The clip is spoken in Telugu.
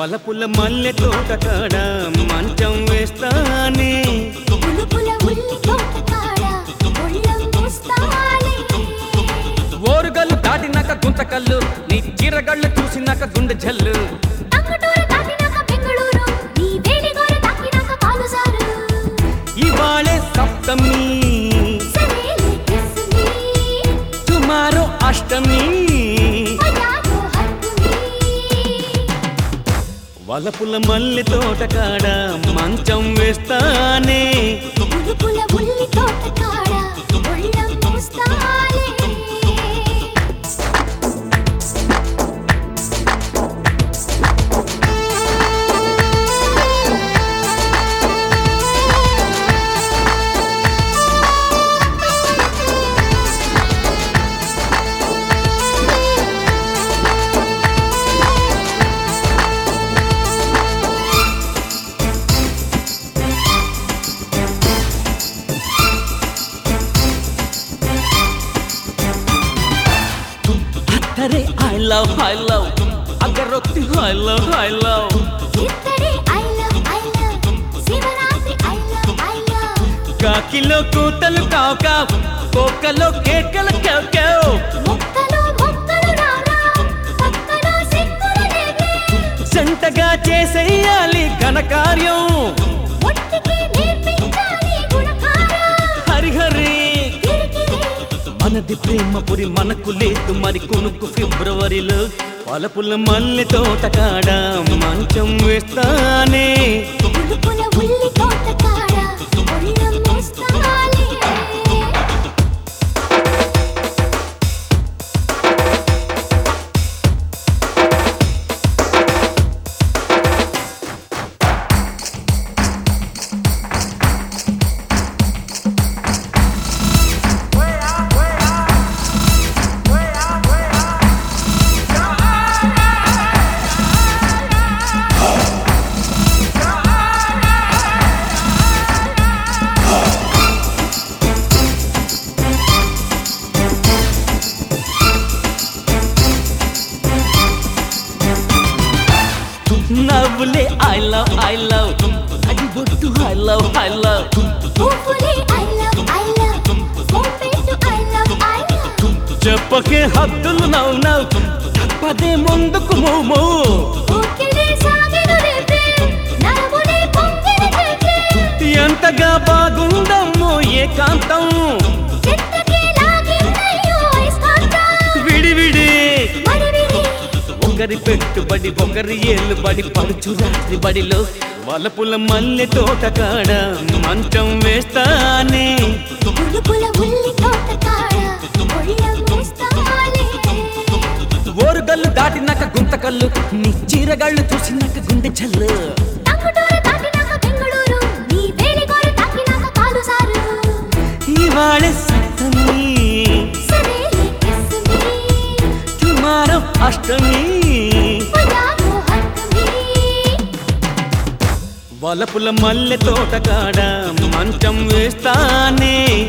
వలపుల మల్లె తోట కాడ మంచం వేస్తానే పులుపుల ఉల్లి తోట కాడ ఒళ్ళం మోస్తాలే ఓరుగల్లు దాటినాక గుంతకల్లు నీ చీరగళ్ళు చూసినాక గుండె జల్లు టంగుటూరు దాటినాక బెంగళూరు నీ వేడిగోర తాకినాక కాలు సారు ఇవాళే సప్తమి సరేలే కిస్ మీ టుమారో అష్టమి మజాలో హద్దు మీ వలపుల మల్లె తోట కాడ మంచం వేస్తానే పులుపుల ఉల్లి తోట కాడ ఒళ్ళం మోస్తాలే అత్తరే ఐ లవ్ ఐ లవ్ అగరొత్తి ఐ లవ్ ఐ లవ్ ఇద్దరే I love I love Shivaratri I love I love కాకిలో కూతలు కావు కావు కోకలో కేకలు కేవ్ కేవ్ మొక్కలు మొక్కలు రారా పక్కలో సిక్కులు లేవే జంటగా చేసేయాలి ఘనకార్యం ఒట్టికి నేర్పించాలి గుణకారం హరిహరి కిరికిరి మనది ప్రేమ పురి మనకు లేదు మరి కొనుక్కు ఫిబ్రవరిలో పలపుల మల్లె తోట కాడ మంచం వేస్తానే పులుపుల ఉల్లి తోట కాడ ఒళ్ళం మోస్తాలే నవ్వులే ఐ లవ్ ఐ లవ్ అది బొట్టు ఐ లవ్ ఐ లవ్ పువ్వులే ఐ లవ్ ఐ లవ్ మోపెట్టు ఐ లవ్ ఐ లవ్ చెప్పకే హద్దులు నవ్వు నవ్వు తప్పదే ముందుకు మోమో ఊకిడే సాగెను రేపే నరమునే పొంగిన చేసే ఎంతగా బాగుందమ్మో ఏకాంతం చెట్టుకి లాగిందయ్యో అయస్కాంతం విడివిడి మడివిడి ఒకరి పెట్టుబడి ఒకరి ఏళ్ళు బడి పడుచు రాత్రి బడిలో వలపుల మల్లె తోట కాడ మంచం వేస్తానే పులుపుల ఉల్లి తోట కాడ ఒళ్ళం మోస్తాలే ఓరుగల్లు దాటినాక గుంతకల్లు నీ చీరగాళ్ళు చూసినాక గుండె చల్లు టంగుటూరు దాటినాక బెంగళూరు నీ వేడిగోర తాకినాక కాలు సారు ఇవాళ సప్తమి సరేలే కిస్ మీ టుమారో అష్టమి మజాలో హద్దు మీ వలపుల మల్లె తోట కాడ మంచం వేస్తానే